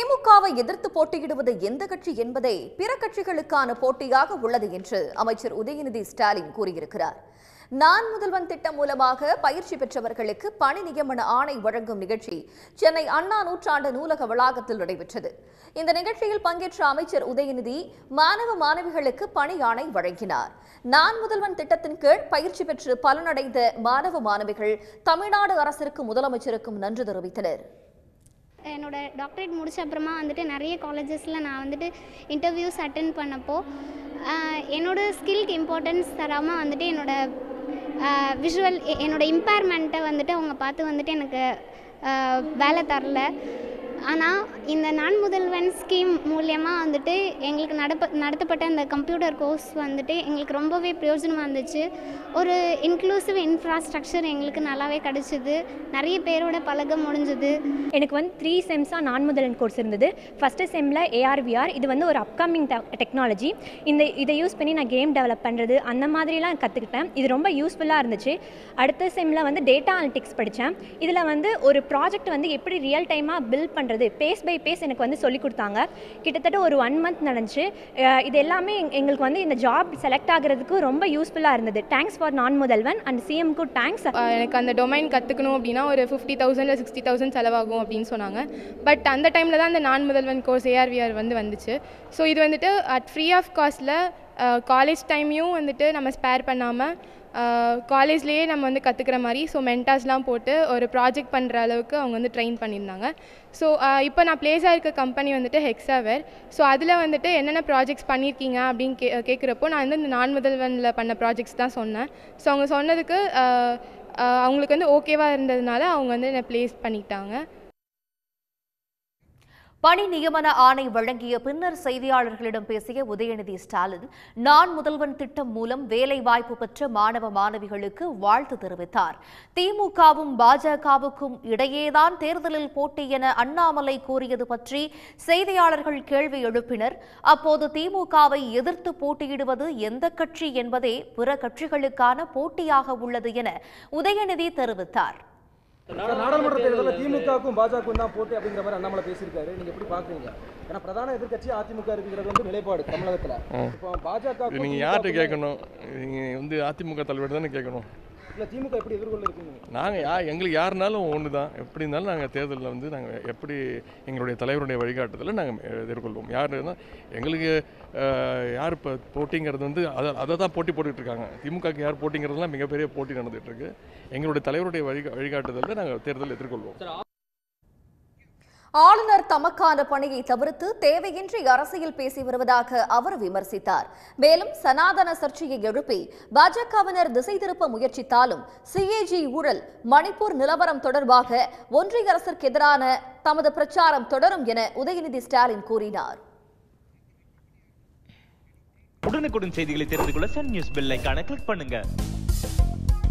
திமுகவை எதிர்த்து போட்டியிடுவது எந்த கட்சி என்பதே பிற கட்சிகளுக்கான போட்டியாக உள்ளது என்று அமைச்சர் உதயநிதி ஸ்டாலின் கூறியிருக்கிறார் நான் முதல்வன் திட்டம் மூலமாக பயிற்சி பெற்றவர்களுக்கு பணி நியமன ஆணை வழங்கும் நிகழ்ச்சி சென்னை அண்ணா நூற்றாண்டு நூலக வளாகத்தில் நடைபெற்றது இந்த நிகழ்ச்சியில் பங்கேற்ற அமைச்சர் உதயநிதி மாணவ மாணவிகளுக்கு பணி ஆணை வழங்கினார் நான் முதல்வன் திட்டத்தின் கீழ் பயிற்சி பெற்று பலனடைந்த மாணவ மாணவிகள் தமிழ்நாடு அரசிற்கு முதலமைச்சருக்கும் நன்றி தெரிவித்தனர் என்னோட டாக்டரேட் முடிச்ச அப்புறமா வந்துட்டு நிறைய காலேஜஸில் நான் வந்துட்டு இன்டர்வியூஸ் அட்டன் பண்ணப்போ ஆஹ், என்னோட ஸ்கில்க்கு இம்பார்ட்டன்ஸ் தராமல் வந்துட்டு என்னோட விஷுவல் என்னோட இம்பேர்மெண்ட்டை வந்துட்டு அவங்க பார்த்து வந்துட்டு எனக்கு ஆஹ், வேலை தரல ஆனால் இந்த நான் முதல்வன் ஸ்கீம் மூலியமாக வந்துட்டு எங்களுக்கு நடப்ப நடத்தப்பட்ட அந்த கம்ப்யூட்டர் கோர்ஸ் வந்துட்டு எங்களுக்கு ரொம்பவே பிரயோஜனமாக இருந்துச்சு ஒரு இன்க்ளூசிவ் இன்ஃப்ராஸ்ட்ரக்சர் எங்களுக்கு நல்லாவே கிடச்சிது நிறைய பேரோட பழக முடிஞ்சுது எனக்கு வந்து த்ரீ செம்ஸாக நான் முதலன் கோர்ஸ் இருந்தது ஃபஸ்ட்டு செம்மில் ஏஆர்விஆர் இது வந்து ஒரு அப்கமிங் டெக்னாலஜி இந்த இதை யூஸ் பண்ணி நான் கேம் டெவலப் பண்ணுறது அந்த மாதிரிலாம் கற்றுக்கிட்டேன் இது ரொம்ப யூஸ்ஃபுல்லாக இருந்துச்சு அடுத்த செம்மில் வந்து டேட்டா அனலிட்டிக்ஸ் படித்தேன் இதில் வந்து ஒரு ப்ராஜெக்ட் வந்து எப்படி ரியல் டைமாக பில்ட் பண்ணுறது பேஸ் பை பேஸ் எனக்கு வந்து சொல்லி கொடுத்தாங்க கிட்டத்தட்ட ஒரு ஒன் மந்த் நடந்துச்சு அஹ் இது எல்லாமே எங்- எங்களுக்கு வந்து இந்த ஜாப் செலக்ட் ஆகிறதுக்கு ரொம்ப யூஸ்ஃபுல்லாக இருந்தது தேங்க்ஸ் ஃபார் நான் முதல்வன் அண்ட் சிஎம்க்கு தேங்க்ஸ் ஆஹ் எனக்கு அந்த டொமைன் கற்றுக்கணும் அப்படின்னா ஒரு ஃபிஃப்டி தௌசண்ட் இல்லை சிக்ஸ்டி தௌசண்ட் செலவாகும் அப்படின்னு சொன்னாங்க பட் அந்த டைமில் தான் அந்த நான் முதல்வன் கோர்ஸ் ஏஆர்விஆர் வந்து வந்துச்சு ஸோ இது வந்துட்டு அட் ஃப்ரீ ஆஃப் காஸ்ட்டில் காலேஜ் டைமையும் வந்துட்டு நம்ம ஸ்பேர் பண்ணாமல் காலேஜ்லேயே நம்ம வந்து கற்றுக்கிற மாதிரி ஸோ மென்டாஸ்லாம் போட்டு ஒரு ப்ராஜெக்ட் பண்ணுற அளவுக்கு அவங்க வந்து ட்ரெயின் பண்ணியிருந்தாங்க ஸோ இப்போ நான் பிளேஸாக இருக்க கம்பெனி வந்துட்டு ஹெக்ஸாவேர் ஸோ அதில் வந்துட்டு என்னென்ன ப்ராஜெக்ட்ஸ் பண்ணியிருக்கீங்க அப்படின்னு கே கேட்குறப்போ நான் வந்து இந்த நான் முதல்வனில் பண்ண ப்ராஜெக்ட்ஸ் தான் சொன்னேன் ஸோ அவங்க சொன்னதுக்கு ஆஹ், ஆஹ், அவங்களுக்கு வந்து ஓகேவாக இருந்ததுனால அவங்க வந்து என்னை ப்ளேஸ் பண்ணிக்கிட்டாங்க பணி நியமன ஆணை வழங்கிய பின்னர் செய்தியாளர்களிடம் பேசிய உதயநிதி ஸ்டாலின் நான் முதல்வன் திட்டம் மூலம் வேலை வாய்ப்பு பெற்ற மாணவ மாணவிகளுக்கு வாழ்த்து தெரிவித்தார் திமுகவும் பாஜகவுக்கும் இடையேதான் தேர்தலில் போட்டி என அண்ணாமலை கூறியது பற்றி செய்தியாளர்கள் கேள்வி எழுப்பினர் அப்போது திமுகவை எதிர்த்து போட்டியிடுவது எந்த கட்சி என்பதே பிற கட்சிகளுக்கான போட்டியாக உள்ளது என உதயநிதி தெரிவித்தார் சார், நாடாளுமன்ற தேர்தலில் திமுகவுக்கும் பாஜகவுக்கும் தான் போட்டி அப்படிங்கிற மாதிரி அண்ணாமலை பேசியிருக்காரு நீங்க எப்படி பாக்குறீங்க ஏன்னா பிரதான எதிர்க்கட்சி அதிமுக இருக்குங்கிறது வந்து நிலைப்பாடு தமிழகத்துல இப்போ பாஜக இது நீங்கள் யார்கிட்ட கேட்கணும் நீங்கள் வந்து அதிமுக தலைவர் தானே கேட்கணும் இல்ல திமுக எப்படி எதிர்கொள்ள இருக்கீங்க நாங்கள் யா எங்களுக்கு யாருனாலும் ஒன்று தான் எப்படி இருந்தாலும் நாங்கள் தேர்தலில் வந்து நாங்கள் எப்படி எங்களுடைய தலைவருடைய வழிகாட்டுதலை நாங்கள் எதிர்கொள்வோம் யார் இருந்தால் எங்களுக்கு அஹ், யார் இப்போ போட்டிங்கிறது வந்து அதை அதை தான் போட்டி போட்டுட்டு இருக்காங்க திமுகக்கு யார் போட்டிங்கிறதுலாம் மிகப்பெரிய போட்டி நடந்துட்டு இருக்கு எங்களுடைய தலைவருடைய வழி வழிகாட்டுதலை நாங்கள் தேர்தலில் எதிர்கொள்வோம் ஆளுநர் தமக்கான பணியை தவிர்த்து தேவையின்றி அரசியல் பேசி வருவதாக அவர் விமர்சித்தார் மேலும் சனாதன சர்ச்சையை எழுப்பி பாஜகவினர் திசை திருப்ப முயற்சித்தாலும் சிஏஜி ஊழல் மணிப்பூர் நிலவரம் தொடர்பாக ஒன்றிய அரசிற்கு எதிரான தமது பிரச்சாரம் தொடரும் என உதயநிதி ஸ்டாலின் கூறினார் உடனுக்குடன் செய்திகளை தெரிந்து கொள்ள சன் நியூஸ் பெல் ஐகானை கிளிக் பண்ணுங்க